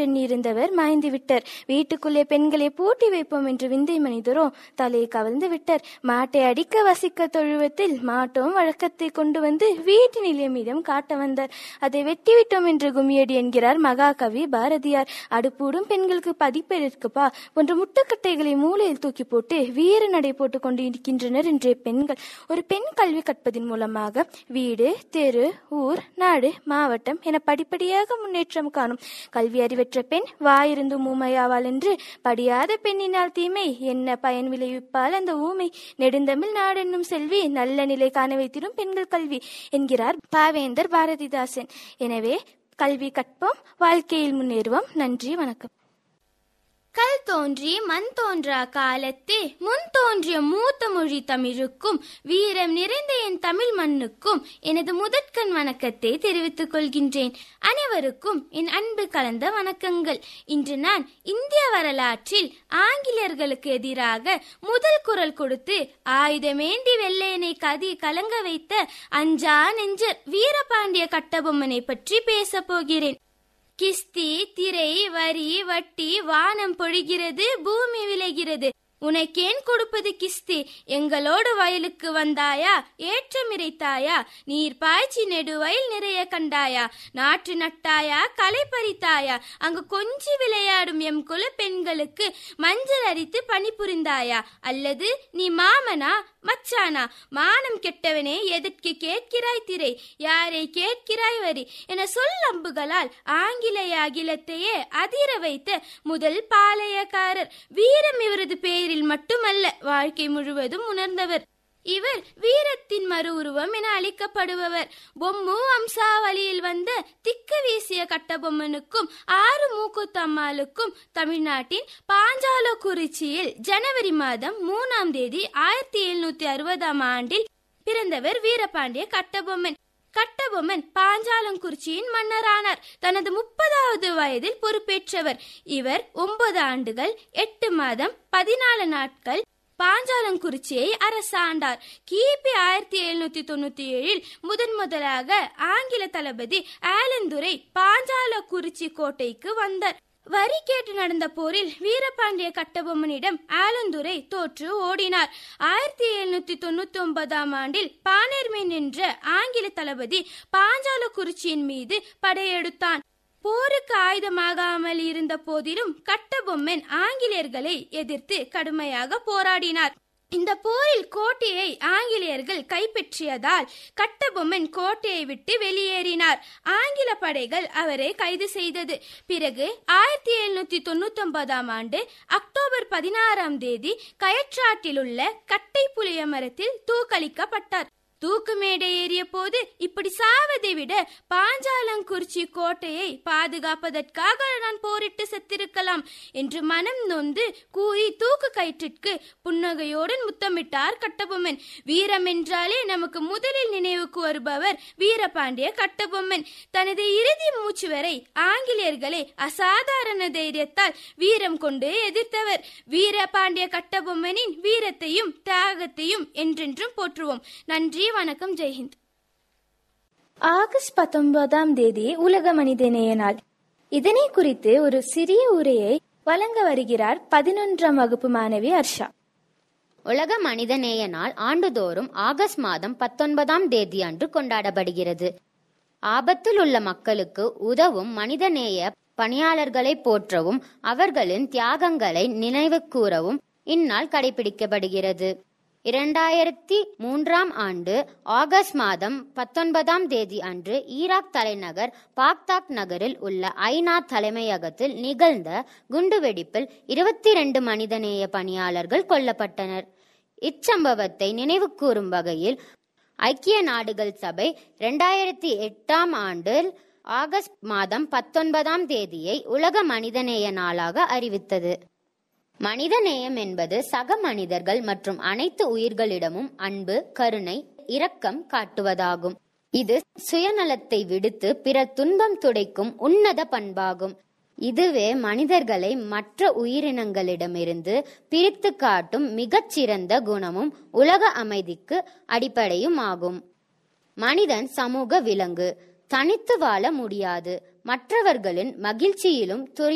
இருந்தவர் மாய்ந்து விட்டார் வீட்டுக்குள்ளே பெண்களை பூட்டி வைப்போம் என்று விந்தை மனிதரோ தலையை கவிழ்ந்து விட்டார் மாட்டை அடிக்க வசிக்க தொழுவத்தில் மாட்டோம் வழக்கத்தை கொண்டு வந்து வீட்டினிலே மீதம் காட்ட வந்தார் அதை வெட்டிவிட்டோம் என்று கும்மியடி என்கிறார் மகாகவி பாரதியார் அடுப்பூடும் பெண்களுக்கு பதிப்பேர் இருக்குப்பா போன்ற முட்டுக்கட்டைகளை மூலையில் தூக்கி போட்டு வீர நடை போட்டுக் கொண்டு இருக்கின்றனர் இன்றைய பெண்கள் ஒரு பெண் கல்வி கற்பதன் மூலமாக வீடு தெரு ஊர் நாடு மாவட்டம் என படிப்படியாக முன்னேற்றம் காணும் கல்வி அறிவற்ற பெண் வாயிருந்து ஊமையாவாள் என்று படியாத பெண்ணினால் தீமை என்ன பயன் விளைவிப்பால் அந்த ஊமை நெடுந்தமிழ் நாடென்னும் செல்வி நல்ல நிலை காண வைத்திடும் பெண்கள் கல்வி என்கிறார் பாவேந்தர் பாரதிதாசன் எனவே கல்வி கற்போம் வாழ்க்கையில் முன்னேறுவோம் நன்றி வணக்கம் கல் தோன்றி மண் தோன்றா காலத்தே முன் தோன்றிய மூத்த மொழி தமிழுக்கும் வீரம் நிறைந்த என் தமிழ் மண்ணுக்கும் எனது முதற்கண் வணக்கத்தை தெரிவித்துக் கொள்கின்றேன் அனைவருக்கும் என் அன்பு கலந்த வணக்கங்கள் இன்று நான் இந்திய வரலாற்றில் ஆங்கிலேயர்களுக்கு எதிராக முதல் குரல் கொடுத்து ஆயுதமேந்தி வெள்ளையனை கதி கலங்க வைத்த அஞ்சா நெஞ்சர் வீரபாண்டிய கட்டபொம்மனை பற்றி பேசப் போகிறேன் கிஸ்தி திரை வரி வட்டி வானம் பொழிகிறது பூமி விளைகிறது உனக்கேன் கொடுப்பது கிஸ்தி எங்களோடு வயலுக்கு வந்தாயா ஏற்றம் இறைத்தாயா நீர் பாய்ச்சி நெடுவயல் நிறைய கண்டாயா நாற்று நட்டாயா களை பறித்தாயா அங்கு கொஞ்சி விளையாடும் எம் குல பெண்களுக்கு மஞ்சள் அரித்து பணிபுரிந்தாயா அல்லது நீ மாமனா மச்சானா மானம் கெட்டவனே எதற்கு கேட்கிறாய் திரை யாரை கேட்கிறாய் வரி என சொல் அம்புகளால் ஆங்கிலேய அகிலத்தையே அதிர வைத்த முதல் பாளையக்காரர் வீரம் இவரது பெயரில் மட்டுமல்ல வாழ்க்கை முழுவதும் உணர்ந்தவர் இவர் வீரத்தின் மறு உருவம் என அழைக்கப்படுபவர் பொம்மு வம்சாவளியில் வந்த திக்க வீசிய கட்டபொம்மனுக்கும் ஆறு மூக்குத்தம்மாளுக்கும் தமிழ்நாட்டின் பாஞ்சாலக்குறிச்சியில் ஜனவரி மாதம் மூணாம் தேதி ஆயிரத்தி எழுநூத்தி அறுபதாம் ஆண்டில் பிறந்தவர் வீரபாண்டிய கட்டபொம்மன் கட்டபொம்மன் பாஞ்சாலங்குறிச்சியின் மன்னரானார் தனது முப்பதாவது வயதில் பொறுப்பேற்றவர் இவர் ஒன்பது ஆண்டுகள் எட்டு மாதம் பதினாலு நாட்கள் பாஞ்சாலங்குறிச்சியை அரசாண்டார் கிபி ஆயிரத்தி எழுநூத்தி தொண்ணூத்தி ஏழில் முதன் முதலாக ஆங்கில தளபதி ஆலந்துரை பாஞ்சாலக்குறிச்சி கோட்டைக்கு வந்தார் வரி கேட்டு நடந்த போரில் வீரபாண்டிய கட்டபொம்மனிடம் ஆலந்துரை தோற்று ஓடினார் ஆயிரத்தி எழுநூத்தி தொண்ணூத்தி ஒன்பதாம் ஆண்டில் பானேர்மேன் என்ற ஆங்கில தளபதி பாஞ்சாலக்குறிச்சியின் மீது படையெடுத்தான் போருக்கு ஆயுதமாகாமல் இருந்த போதிலும் கட்டபொம்மன் ஆங்கிலேயர்களை எதிர்த்து கடுமையாக போராடினார் இந்த போரில் கோட்டையை ஆங்கிலேயர்கள் கைப்பற்றியதால் கட்டபொம்மன் கோட்டையை விட்டு வெளியேறினார் ஆங்கில படைகள் அவரை கைது செய்தது பிறகு ஆயிரத்தி எழுநூத்தி தொண்ணூத்தி ஒன்பதாம் ஆண்டு அக்டோபர் பதினாறாம் தேதி கயற்றாற்றில் உள்ள கட்டை புளிய மரத்தில் தூக்களிக்கப்பட்டார் தூக்கு மேடை ஏறிய போது இப்படி சாவதை விட பாஞ்சாலங்குறிச்சி கோட்டையை பாதுகாப்பதற்காக நான் போரிட்டு செத்திருக்கலாம் என்று மனம் நொந்து கூறி தூக்கு கயிற்றிற்கு புன்னகையோடு முத்தமிட்டார் கட்டபொம்மன் வீரம் என்றாலே நமக்கு முதலில் நினைவுக்கு வருபவர் வீரபாண்டிய கட்டபொம்மன் தனது இறுதி மூச்சு வரை ஆங்கிலேயர்களை அசாதாரண தைரியத்தால் வீரம் கொண்டு எதிர்த்தவர் வீரபாண்டிய கட்டபொம்மனின் வீரத்தையும் தியாகத்தையும் என்றென்றும் போற்றுவோம் நன்றி வணக்கம் ஜெய்ஹிந்த் ஆகஸ்ட் பத்தொன்பதாம் தேதி உலக மனிதநேய நாள் இதனை குறித்து ஒரு சிறிய உரையை வழங்க வருகிறார் பதினொன்றாம் வகுப்பு மாணவி ஹர்ஷா உலக மனிதநேய நாள் ஆண்டுதோறும் ஆகஸ்ட் மாதம் பத்தொன்பதாம் தேதி அன்று கொண்டாடப்படுகிறது ஆபத்தில் உள்ள மக்களுக்கு உதவும் மனிதநேய பணியாளர்களை போற்றவும் அவர்களின் தியாகங்களை நினைவு கூறவும் இந்நாள் கடைபிடிக்கப்படுகிறது இரண்டாயிரத்தி மூன்றாம் ஆண்டு ஆகஸ்ட் மாதம் பத்தொன்பதாம் தேதி அன்று ஈராக் தலைநகர் பாக்தாக் நகரில் உள்ள ஐநா தலைமையகத்தில் நிகழ்ந்த குண்டுவெடிப்பில் இருபத்தி ரெண்டு மனிதநேய பணியாளர்கள் கொல்லப்பட்டனர் இச்சம்பவத்தை நினைவு கூறும் வகையில் ஐக்கிய நாடுகள் சபை இரண்டாயிரத்தி எட்டாம் ஆண்டில் ஆகஸ்ட் மாதம் பத்தொன்பதாம் தேதியை உலக மனிதநேய நாளாக அறிவித்தது மனிதநேயம் என்பது சக மனிதர்கள் மற்றும் அனைத்து உயிர்களிடமும் அன்பு கருணை இரக்கம் காட்டுவதாகும் இது சுயநலத்தை விடுத்து பிற துன்பம் துடைக்கும் உன்னத பண்பாகும் இதுவே மனிதர்களை மற்ற உயிரினங்களிடமிருந்து பிரித்து காட்டும் மிகச்சிறந்த குணமும் உலக அமைதிக்கு அடிப்படையும் ஆகும் மனிதன் சமூக விலங்கு தனித்து வாழ முடியாது மற்றவர்களின் மகிழ்ச்சியிலும் துரி